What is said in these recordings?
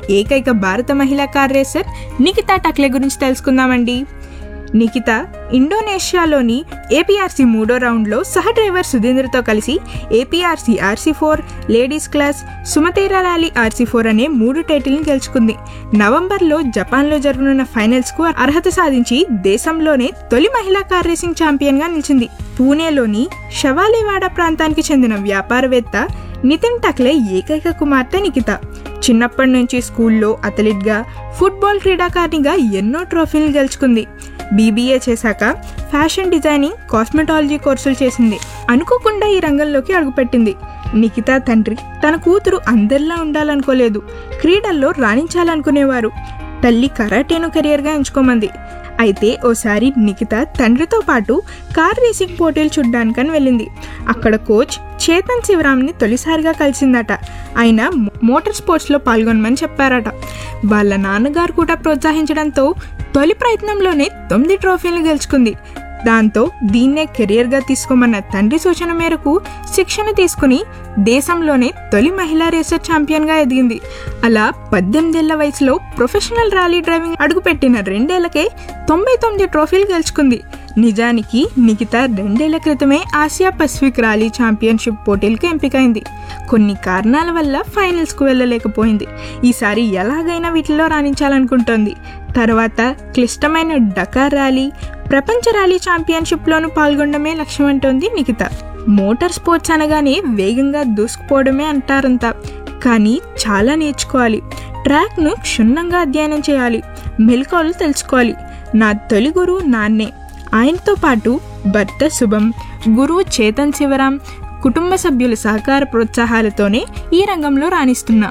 ఏకైక భారత మహిళా కార్ రేసర్ నికితా టక్లే గురించి తెలుసుకుందామండి నికిత ఇండోనేషియాలోని ఏపీఆర్సీ మూడో రౌండ్లో సహ డ్రైవర్ సుధీంద్రతో కలిసి APRC RC four ladies class Sumatra rally RC four అనే మూడు టైటిల్ని గెలుచుకుంది నవంబర్లో జపాన్లో జరగనున్న ఫైనల్స్కు అర్హత సాధించి దేశంలోనే తొలి మహిళా కార్ రేసింగ్ ఛాంపియన్గా నిలిచింది పూణేలోని షవాలేవాడ ప్రాంతానికి చెందిన వ్యాపారవేత్త నితిన్ టక్లే ఏకైక కుమార్తె నికిత చిన్నప్పటి నుంచి స్కూల్లో అథ్లెట్గా ఫుట్బాల్ క్రీడాకారిణిగా ఎన్నో ట్రోఫీలు గెలుచుకుంది బీబీఏ చేశాక ఫ్యాషన్ డిజైనింగ్ కాస్మెటాలజీ కోర్సులు చేసింది అనుకోకుండా ఈ రంగంలోకి అడుగుపెట్టింది నికితా తండ్రి తన కూతురు అందరిలా ఉండాలనుకోలేదు క్రీడల్లో రాణించాలనుకునేవారు తల్లి కరాటేను కెరియర్గా ఎంచుకోమంది అయితే ఓసారి నికిత తండ్రితో పాటు కార్ రేసింగ్ పోటీలు చూడ్డానికని వెళ్ళింది అక్కడ కోచ్ చేతన్ శివరామ్ని తొలిసారిగా కలిసిందట ఆయన మోటార్ స్పోర్ట్స్లో పాల్గొనమని చెప్పారట వాళ్ళ నాన్నగారు కూడా ప్రోత్సహించడంతో తొలి ప్రయత్నంలోనే తొమ్మిది ట్రోఫీలు గెలుచుకుంది దాంతో దీన్నే కెరియర్గా తీసుకోమన్న తండ్రి సూచన మేరకు శిక్షణ తీసుకుని దేశంలోనే తొలి మహిళా రేసర్ ఛాంపియన్గా ఎదిగింది అలా పద్దెనిమిదేళ్ల వయసులో ప్రొఫెషనల్ ర్యాలీ డ్రైవింగ్ అడుగుపెట్టిన రెండేళ్లకే తొంభై తొమ్మిది ట్రోఫీలు గెలుచుకుంది నిజానికి నిఖిత రెండేళ్ల క్రితమే ఆసియా పసిఫిక్ ర్యాలీ ఛాంపియన్షిప్ పోటీలకు ఎంపికైంది కొన్ని కారణాల వల్ల ఫైనల్స్కు వెళ్ళలేకపోయింది ఈసారి ఎలాగైనా వీటిలో రాణించాలనుకుంటోంది తర్వాత క్లిష్టమైన డకార్ ర్యాలీ ప్రపంచ ర్యాలీ ఛాంపియన్షిప్లోనూ పాల్గొనడమే లక్ష్యం అంటోంది నిఖిత మోటార్ స్పోర్ట్స్ అనగానే వేగంగా దూసుకుపోవడమే అంటారంతా కానీ చాలా నేర్చుకోవాలి ట్రాక్ను క్షుణ్ణంగా అధ్యయనం చేయాలి మెలకువలు తెలుసుకోవాలి నా తొలి గురువు నాన్నే ఆయనతో పాటు భర్త శుభం గురువు చేతన్ శివరాం కుటుంబ సభ్యుల సహకార ప్రోత్సాహాలతోనే ఈ రంగంలో రాణిస్తున్నా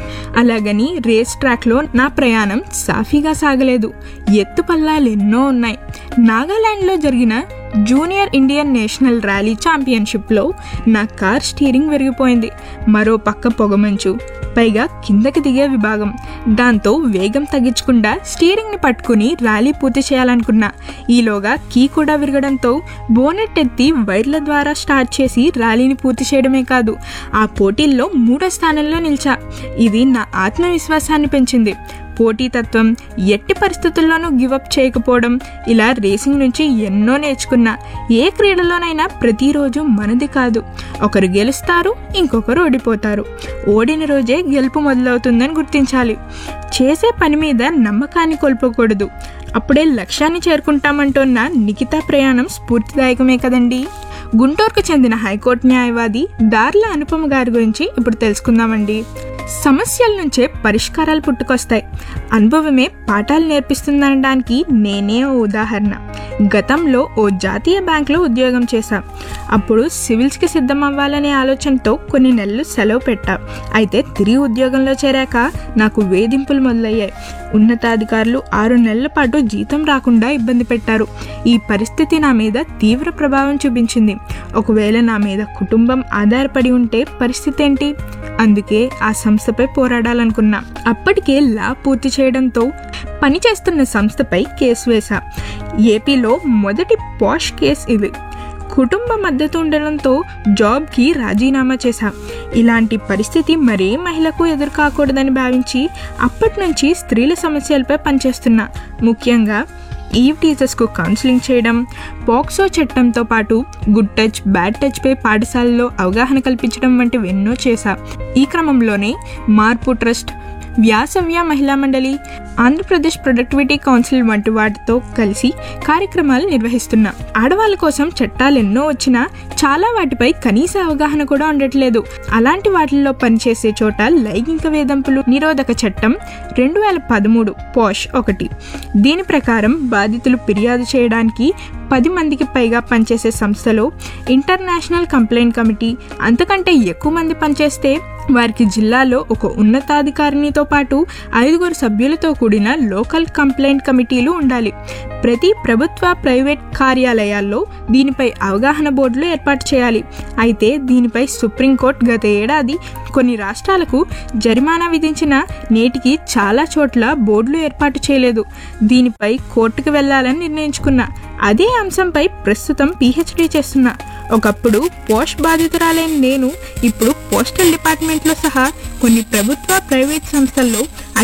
అలాగని రేస్ ట్రాక్లో నా ప్రయాణం సాఫీగా సాగలేదు ఎత్తుపల్లాలు ఎన్నో ఉన్నాయి నాగాలాండ్లో జరిగిన జూనియర్ ఇండియన్ నేషనల్ ర్యాలీ ఛాంపియన్షిప్లో నా కార్ స్టీరింగ్ విరిగిపోయింది మరో పక్క పొగమంచు పైగా కిందకి దిగే విభాగం దాంతో వేగం తగ్గించకుండా స్టీరింగ్ని పట్టుకుని ర్యాలీ పూర్తి చేయాలనుకున్నా ఈలోగా కీ కూడా విరగడంతో బోనెట్ ఎత్తి వైర్ల ద్వారా స్టార్ట్ చేసి ర్యాలీని పూర్తి చేయడమే కాదు ఆ పోటీల్లో మూడో స్థానంలో నిలిచా ఇది నా ఆత్మవిశ్వాసాన్ని పెంచింది పోటీతత్వం ఎట్టి పరిస్థితుల్లోనూ గివప్ చేయకపోవడం ఇలా రేసింగ్ నుంచి ఎన్నో నేర్చుకున్నా ఏ క్రీడలోనైనా ప్రతిరోజు మనది కాదు ఒకరు గెలుస్తారు ఇంకొకరు ఓడిపోతారు ఓడిన రోజే గెలుపు మొదలవుతుందని గుర్తించాలి చేసే పని మీద నమ్మకాన్ని కోల్పోకూడదు అప్పుడే లక్ష్యాన్ని చేరుకుంటామంటున్న నిఖితా ప్రయాణం స్ఫూర్తిదాయకమే కదండి గుంటూరుకు చెందిన హైకోర్టు న్యాయవాది దార్ల అనుపమ గారి గురించి ఇప్పుడు తెలుసుకుందామండి సమస్యల నుంచే పరిష్కారాలు పుట్టుకొస్తాయి అనుభవమే పాఠాలు నేర్పిస్తుందనడానికి నేనే ఓ ఉదాహరణ గతంలో ఓ జాతీయ బ్యాంకులో ఉద్యోగం చేశా అప్పుడు సివిల్స్కి సిద్ధం అవ్వాలనే ఆలోచనతో కొన్ని నెలలు సెలవు పెట్టా అయితే తిరిగి ఉద్యోగంలో చేరాక నాకు వేధింపులు మొదలయ్యాయి ఉన్నతాధికారులు ఆరు నెలల పాటు జీతం రాకుండా ఇబ్బంది పెట్టారు ఈ పరిస్థితి నా మీద తీవ్ర ప్రభావం చూపించింది ఒకవేళ నా మీద కుటుంబం ఆధారపడి ఉంటే పరిస్థితి ఏంటి అందుకే ఆ సంస్థపై పోరాడాలనుకున్నా అప్పటికే లా పూర్తి చేయడంతో పనిచేస్తున్న సంస్థపై కేసు వేశా ఏపీలో మొదటి పాష్ కేసు ఇది కుటుంబ మద్దతు ఉండడంతో జాబ్కి రాజీనామా చేశా ఇలాంటి పరిస్థితి మరే మహిళకు ఎదురు కాకూడదని భావించి అప్పటి నుంచి స్త్రీల సమస్యలపై పనిచేస్తున్నా ముఖ్యంగా ఈవ్ టీచర్స్కు కౌన్సిలింగ్ చేయడం పాక్సో చట్టంతో పాటు గుడ్ టచ్ బ్యాడ్ టచ్పై పాఠశాలలో అవగాహన కల్పించడం వంటివి ఎన్నో చేశా ఈ క్రమంలోనే మార్పు ట్రస్ట్ వ్యాసవ్య మహిళా మండలి ఆంధ్రప్రదేశ్ ప్రొడక్టివిటీ కౌన్సిల్ వంటి వాటితో కలిసి కార్యక్రమాలు నిర్వహిస్తున్నా ఆడవాళ్ళ కోసం చట్టాలు ఎన్నో వచ్చినా చాలా వాటిపై కనీస అవగాహన కూడా ఉండట్లేదు అలాంటి వాటిల్లో పనిచేసే చోట లైంగిక వేధింపులు నిరోధక చట్టం రెండు వేల పదమూడు పాష్ ఒకటి దీని ప్రకారం బాధితులు ఫిర్యాదు చేయడానికి పది మందికి పైగా పనిచేసే సంస్థలో ఇంటర్నేషనల్ కంప్లైంట్ కమిటీ అంతకంటే ఎక్కువ మంది పనిచేస్తే వారికి జిల్లాలో ఒక ఉన్నతాధికారినితో పాటు ఐదుగురు సభ్యులతో కూడిన లోకల్ కంప్లైంట్ కమిటీలు ఉండాలి ప్రతి ప్రభుత్వ ప్రైవేట్ కార్యాలయాల్లో దీనిపై అవగాహన బోర్డులు ఏర్పాటు చేయాలి అయితే దీనిపై సుప్రీంకోర్టు గత ఏడాది కొన్ని రాష్ట్రాలకు జరిమానా విధించిన నేటికి చాలా చోట్ల బోర్డులు ఏర్పాటు చేయలేదు దీనిపై కోర్టుకు వెళ్లాలని నిర్ణయించుకున్నా అదే అంశంపై ప్రస్తుతం పిహెచ్డీ చేస్తున్నా ఒకప్పుడు పోస్ట్ బాధితురాలైన నేను ఇప్పుడు పోస్టల్ డిపార్ట్మెంట్లో సహా కొన్ని ప్రభుత్వ ప్రైవేట్ సంస్థల్లో